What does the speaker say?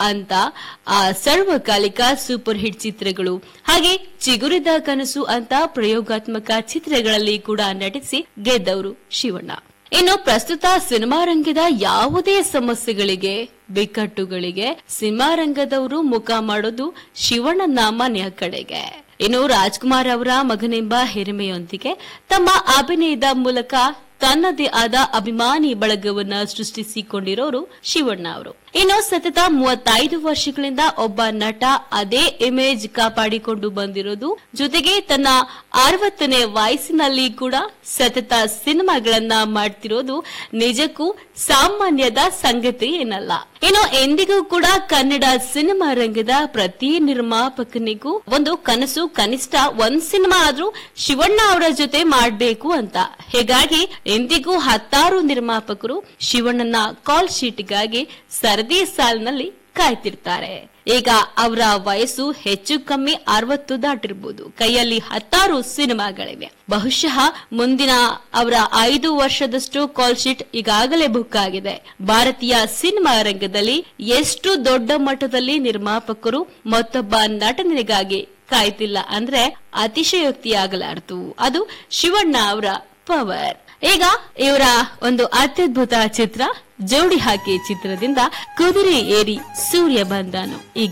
ಅಂತ ಆ ಸರ್ವಕಾಲಿಕ super hit ಚಿತ್ರಗಳು ಹಾಗೆ ಚಿಗುರಿದ ಕನಸು ಅಂತ ಪ್ರಯೋಗಾತ್ಮಕ ಚಿತ್ರಗಳಲ್ಲಿ ಕೂಡ ನಟಿಸಿ ಗೆದ್ದವರು ಶಿವಣ್ಣ ಇನ್ನು ಪ್ರಸ್ತುತ ಸಿನಿಮಾ ರಂಗದ ಯಾವುದೇ ಸಮಸ್ಯೆಗಳಿಗೆ ಬಿಕ್ಕಟ್ಟುಗಳಿಗೆ ಸಿನಿಮಾ ರಂಗದವರು ಮುಖ ಮಾಡೋದು ಶಿವಣ್ಣನ ಮನೆಯ ಕಡೆಗೆ ಇನ್ನು ರಾಜ್ಕುಮಾರ್ ಅವರ ಮಗನೆಂಬ ಹೆರಿಮೆಯೊಂದಿಗೆ ತಮ್ಮ ಅಭಿನಯದ ಮೂಲಕ ತನ್ನದೇ ಆದ ಅಭಿಮಾನಿ ಬಳಗವನ್ನ ಸೃಷ್ಟಿಸಿಕೊಂಡಿರೋರು ಶಿವಣ್ಣ ಅವರು ಇನ್ನು ಸತತ ಮೂವತ್ತೈದು ವರ್ಷಗಳಿಂದ ಒಬ್ಬ ನಟ ಅದೇ ಇಮೇಜ್ ಕಾಪಾಡಿಕೊಂಡು ಬಂದಿರೋದು ಜೊತೆಗೆ ತನ್ನ ಅರವತ್ತನೇ ವಯಸ್ಸಿನಲ್ಲಿ ಕೂಡ ಸತತ ಸಿನಿಮಾಗಳನ್ನ ಮಾಡ್ತಿರೋದು ನಿಜಕ್ಕೂ ಸಾಮಾನ್ಯದ ಸಂಗತಿ ಏನಲ್ಲ ಇನ್ನು ಎಂದಿಗೂ ಕೂಡ ಕನ್ನಡ ಸಿನಿಮಾ ರಂಗದ ಪ್ರತಿ ನಿರ್ಮಾಪಕನಿಗೂ ಒಂದು ಕನಸು ಕನಿಷ್ಠ ಒಂದ್ ಸಿನಿಮಾ ಆದ್ರೂ ಶಿವಣ್ಣ ಅವರ ಜೊತೆ ಮಾಡಬೇಕು ಅಂತ ಹೀಗಾಗಿ ಎಂದಿಗೂ ಹತ್ತಾರು ನಿರ್ಮಾಪಕರು ಶಿವಣ್ಣನ ಕಾಲ್ ಶೀಟ್ಗಾಗಿ ಸರದಿ ಸಾಲಿನಲ್ಲಿ ಕಾಯ್ತಿರ್ತಾರೆ ಈಗ ಅವರ ವಯಸ್ಸು ಹೆಚ್ಚು ಕಮ್ಮಿ ಅರವತ್ತು ದಾಟಿರ್ಬೋದು ಕೈಯಲ್ಲಿ ಹತ್ತಾರು ಸಿನಿಮಾಗಳಿವೆ ಬಹುಶಃ ಮುಂದಿನ ಅವರ ಐದು ವರ್ಷದಷ್ಟು ಕಾಲ್ ಶೀಟ್ ಈಗಾಗಲೇ ಬುಕ್ ಆಗಿದೆ ಭಾರತೀಯ ಸಿನಿಮಾ ರಂಗದಲ್ಲಿ ಎಷ್ಟು ದೊಡ್ಡ ಮಟ್ಟದಲ್ಲಿ ನಿರ್ಮಾಪಕರು ಮತ್ತೊಬ್ಬ ನಟನಿಗಾಗಿ ಕಾಯ್ತಿಲ್ಲ ಅಂದ್ರೆ ಅತಿಶಯೋಕ್ತಿಯಾಗಲಾರದು ಅದು ಶಿವಣ್ಣ ಅವರ ಪವರ್ ಈಗ ಇವರ ಒಂದು ಅತ್ಯದ್ಭುತ ಚಿತ್ರ ಜೋಡಿ ಹಾಕಿ ಚಿತ್ರದಿಂದ ಕುದುರೆ ಏರಿ ಸೂರ್ಯ ಬಂದಾನು ಈ